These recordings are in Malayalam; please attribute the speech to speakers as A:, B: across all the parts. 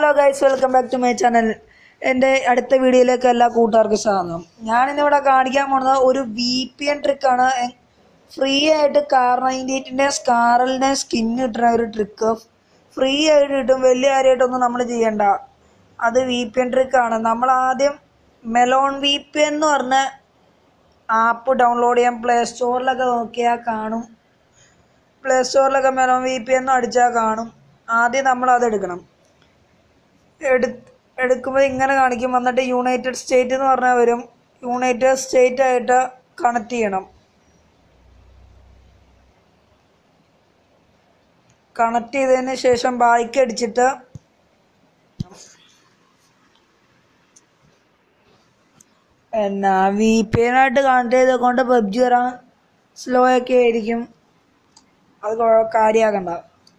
A: hello guys welcome back to my channel എൻ്റെ അടുത്ത വീഡിയോയിലേക്ക് എല്ലാ കൂട്ടുകാർക്കും സ്വാഗതം ഞാനിന്നിവിടെ കാണിക്കാൻ പോകുന്നത് ഒരു വി പി എൻ ട്രിക്കാണ് ഫ്രീ ആയിട്ട് കാർ നയൻറ്റി എയ്റ്റിൻ്റെ സ്കാറലിനെ സ്കിൻ കിട്ടുന്ന ഒരു ട്രിക്ക് ഫ്രീ ആയിട്ട് കിട്ടും വലിയ കാര്യമായിട്ടൊന്നും നമ്മൾ ചെയ്യണ്ട അത് വി പി എൻ ട്രിക്കാണ് നമ്മൾ ആദ്യം മെലോൺ വി പി എൻ എന്ന് പറഞ്ഞ ആപ്പ് ഡൗൺലോഡ് ചെയ്യാൻ പ്ലേ സ്റ്റോറിലൊക്കെ നോക്കിയാൽ കാണും പ്ലേ സ്റ്റോറിലൊക്കെ മെലോൺ വി പി എന്ന് അടിച്ചാൽ കാണും ആദ്യം നമ്മൾ അത് എടുക്കണം എടു എടുക്കുമ്പോൾ ഇങ്ങനെ കാണിക്കും വന്നിട്ട് യുണൈറ്റഡ് സ്റ്റേറ്റ് എന്ന് പറഞ്ഞാൽ വരും യുണൈറ്റഡ് സ്റ്റേറ്റ് ആയിട്ട് കണക്ട് ചെയ്യണം കണക്ട് ചെയ്തതിന് ശേഷം ബാക്ക് അടിച്ചിട്ട് എന്നാ വി പി ആയിട്ട് കണക്ട് ചെയ്ത് കൊണ്ട് പബ്ജി വരാൻ സ്ലോ ഒക്കെ ആയിരിക്കും അത് കുഴ- കാര്യാക്കണ്ട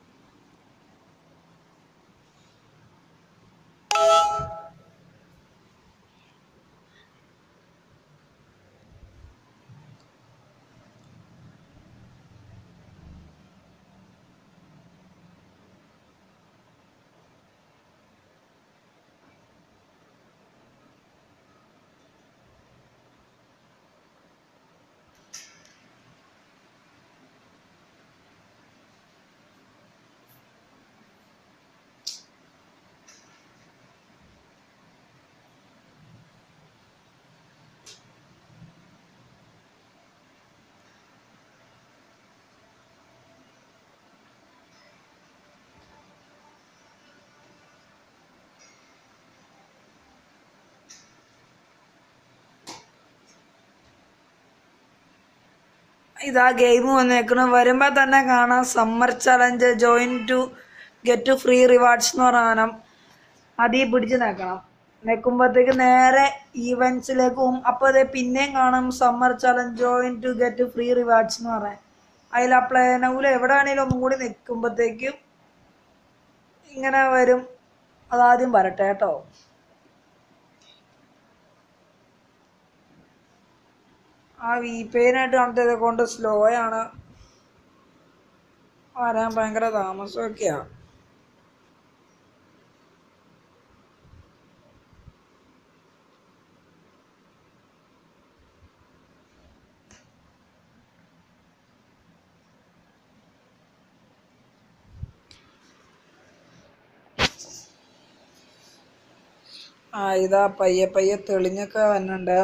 A: ഇതാ ഗെയിം വന്നേക്കണു വരുമ്പോൾ തന്നെ കാണാം summer challenge join to get free rewards എന്ന് പറഞ്ഞ സാധനം അതിൽ പിടിച്ച് നിൽക്കണം നിൽക്കുമ്പോഴത്തേക്ക് നേരെ ഈവൻസിലേക്ക് പോകും അപ്പോൾ അതേ പിന്നെയും കാണും summer challenge join to get free rewards എന്ന് പറയാം അതിൽ അപ്ലൈ ചെയ്യണമെങ്കിൽ എവിടെ വേണേലും ഒന്നും കൂടി നിൽക്കുമ്പോഴത്തേക്കും ഇങ്ങനെ വരും അതാദ്യം വരട്ടെ കേട്ടോ ആ വി പെയിനായിട്ട് കണക്ട് ചെയ്തത് കൊണ്ട് സ്ലോ ആണ് വരാൻ ഭയങ്കര താമസമൊക്കെയാ ആ ഇതാ പയ്യെ പയ്യെ തെളിഞ്ഞൊക്കെ വന്നുണ്ട്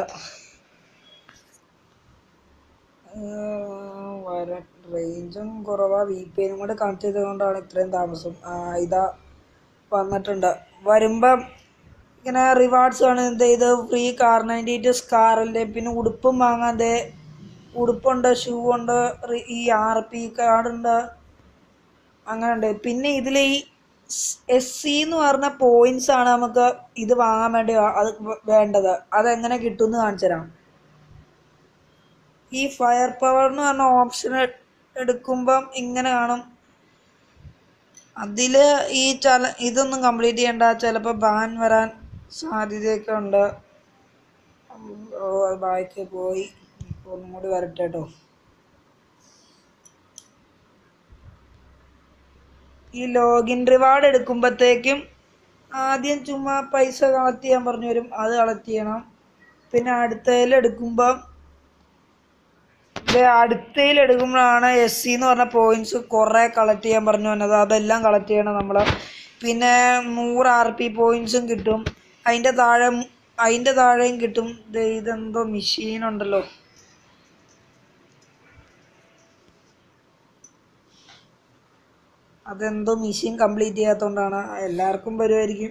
A: വര റേഞ്ചും കുറവാ വി പി എനും കൂടെ കണക്ട് ചെയ്തുകൊണ്ടാണ് ഇത്രയും താമസം ആ ഇതാ വന്നിട്ടുണ്ട് വരുമ്പം ഇങ്ങനെ റിവാർഡ്സ് ആണ് എന്ത് ചെയ്ത് ഫ്രീ കാർ നയൻറ്റി എയ്റ്റ് സ്കാറിൻ്റെ പിന്നെ ഉടുപ്പും വാങ്ങാൻ ദേ ഉടുപ്പുണ്ട് ഷൂ ഉണ്ട് റി- ഈ ആർ പി കാർഡുണ്ട് അങ്ങനെ ഉണ്ട് പിന്നെ ഇതിൽ ഈ എസ് സി എന്ന് പറഞ്ഞ പോയിന്റ്സ് ആണ് നമുക്ക് ഇത് വാങ്ങാൻ വേണ്ടി വ- അത് വ- വേണ്ടത് അതെങ്ങനെ കിട്ടും എന്ന് കാണിച്ചു തരാം ഈ ഫയർ പവർ എന്ന് പറഞ്ഞ ഓപ്ഷൻ എടുക്കുമ്പം ഇങ്ങനെ കാണും അതിൽ ഈ ചല ഇതൊന്നും കംപ്ലീറ്റ് ചെയ്യണ്ട ചിലപ്പോൾ ബാൻ വരാൻ സാധ്യതയൊക്കെ ഉണ്ട് ഓ അത് ബാക്ക് പോയി ഇപ്പൊ ഒന്നും കൂടി വരട്ടെ കേട്ടോ ഈ ലോഗിൻ റിവാർഡ് എടുക്കുമ്പോഴത്തേക്കും ആദ്യം ചുമ്മാ പൈസ കളക്ട് ചെയ്യാൻ പറഞ്ഞു വരും അത് കളക്ട് ചെയ്യണം പിന്നെ അടുത്തതിൽ എടുക്കുമ്പം ഇത് അടുത്തതിൽ എടുക്കുമ്പോഴാണ് എസ് സി എന്ന് പറഞ്ഞ പോയിന്റ്സ് കുറേ കളക്ട് ചെയ്യാൻ പറഞ്ഞു വന്നത് അതെല്ലാം കളക്ട് ചെയ്യണം നമ്മൾ പിന്നെ നൂറ് ആർ പി പോയിന്റ്സും കിട്ടും അതിൻ്റെ താഴെ മു- അതിൻ്റെ താഴെയും കിട്ടും ദേ ഇതെന്തോ മെഷീൻ ഉണ്ടല്ലോ അതെന്തോ മെഷീൻ കംപ്ലീറ്റ് ചെയ്യാത്തതുകൊണ്ടാണ് എല്ലാവർക്കും വരുമായിരിക്കും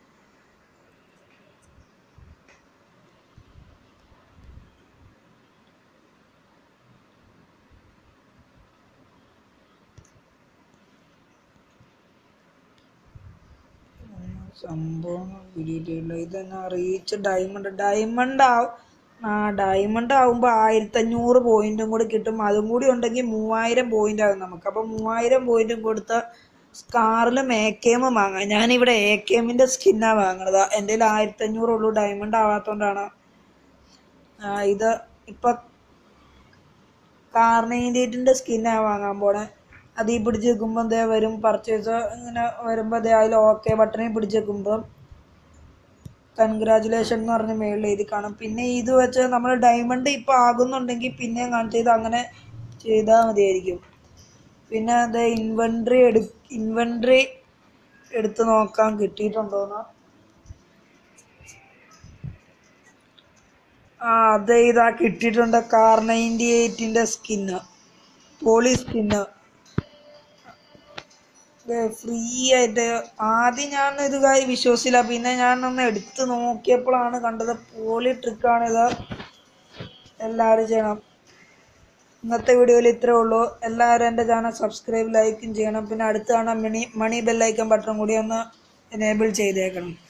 A: സംഭവം പിടിയിട്ടില്ല ഇതെന്നാ റീച്ച് ഡയമണ്ട് ഡയമണ്ട് ആവും ആ ഡയമണ്ട് ആവുമ്പോൾ ആയിരത്തി അഞ്ഞൂറ് പോയിന്റും കൂടി കിട്ടും അതും കൂടി ഉണ്ടെങ്കിൽ മൂവായിരം പോയിന്റ് ആകും നമുക്ക് അപ്പം മൂവായിരം പോയിന്റും കൊടുത്ത സ്കാറിലും എ കെ എമ്മും വാങ്ങാം ഞാനിവിടെ എ കെ എമ്മിൻ്റെ സ്കിന്നാണ് വാങ്ങണത് എൻ്റെ കയ്യിൽ ആയിരത്തി അഞ്ഞൂറുള്ളൂ ഡയമണ്ട് ആവാത്തതുകൊണ്ടാണ് ആ, ഇത് ഇപ്പം കാർ നയൻറ്റി എയ്റ്റിൻ്റെ സ്കിന്നാണ് വാങ്ങാൻ പോണേ അതിൽ പിടിച്ച് വെക്കുമ്പോൾ എന്തേ വരും പർച്ചേസ് ഇങ്ങനെ വരുമ്പോൾ അതേ അതിൽ ഓക്കെ ബട്ടണിൽ പിടിച്ച് വെക്കുമ്പോൾ കൺഗ്രാജുലേഷൻ എന്ന് പറഞ്ഞ് മേളിൽ എഴുതി കാണും പിന്നെ ഇത് വെച്ച് നമ്മൾ ഡയമണ്ട് ഇപ്പോൾ ആകുന്നുണ്ടെങ്കിൽ പിന്നെയും കാണിച്ച് ഇത് അങ്ങനെ ചെയ്താൽ മതിയായിരിക്കും പിന്നെ അത് ഇൻവെൻട്രി എടു ഇൻവെൻട്രി എടുത്ത് നോക്കാൻ കിട്ടിയിട്ടുണ്ടോന്ന് ആ അത് ഇതാ കിട്ടിയിട്ടുണ്ട് കാർ നയൻറ്റി എയ്റ്റിൻ്റെ സ്കിന്ന് പോളി സ്കിന്ന് ഫ്രീ ആയിട്ട് ആദ്യം ഞാൻ ഇത് കാര്യം വിശ്വസിച്ചില്ല പിന്നെ ഞാൻ ഒന്ന് എടുത്ത് നോക്കിയപ്പോഴാണ് കണ്ടത് പോളി ട്രിക്കാണിത് എല്ലാവരും ചെയ്യണം ഇന്നത്തെ വീഡിയോയിൽ ഇത്രേ ഉള്ളൂ എല്ലാവരും എൻ്റെ ചാനൽ സബ്സ്ക്രൈബ് ലൈക്കും ചെയ്യണം പിന്നെ അടുത്ത് കാണാൻ മണി മണി ബെല്ലൈക്കൺ ബട്ടൺ കൂടി ഒന്ന് എനേബിൾ ചെയ്തേക്കണം